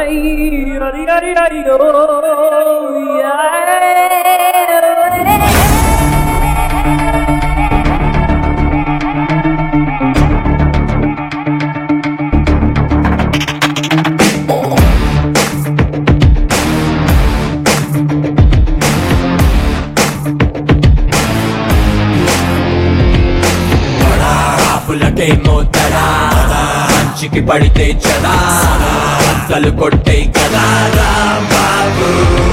ఆపులకేమో తడా మంచికి పడితే చదా అక్కలు కొట్టే కదా రాంబాబు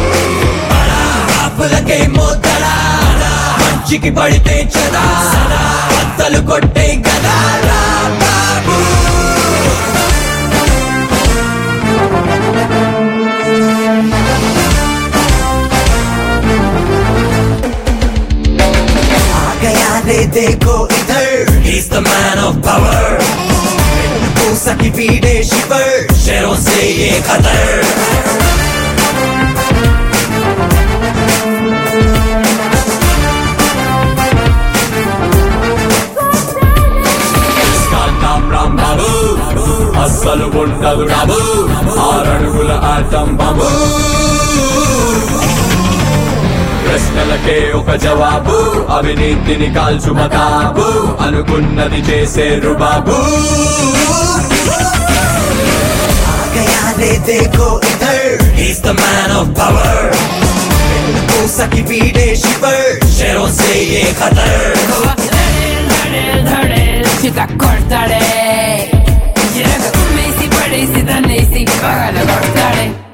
ఆపులకేమో తడా మంచికి పడితే చదా అక్కలు కొట్టే కదా రాంబాబు आ गया रे देखो इधर He's the man of power मूसा की पीड़े शिवर शेरों से ये खतर इसका नाम राम बाबू అస్సలు ఉండదు రాబు ఆరడుగుల ఆటం బాబు ప్రశ్నలకే ఒక జవాబు అవినీతిని కాల్చు మతాబు అనుకున్నది చేసే రుబాబు गया रे देखो इधर He's the man of power मूसा की पीड़े शिवर शेरों से ये खतर ధడే ధడే చిత కొడతాడే ఎరగ కుమ్మేసి పడేసి తన్నేసి పగల కొడతాడే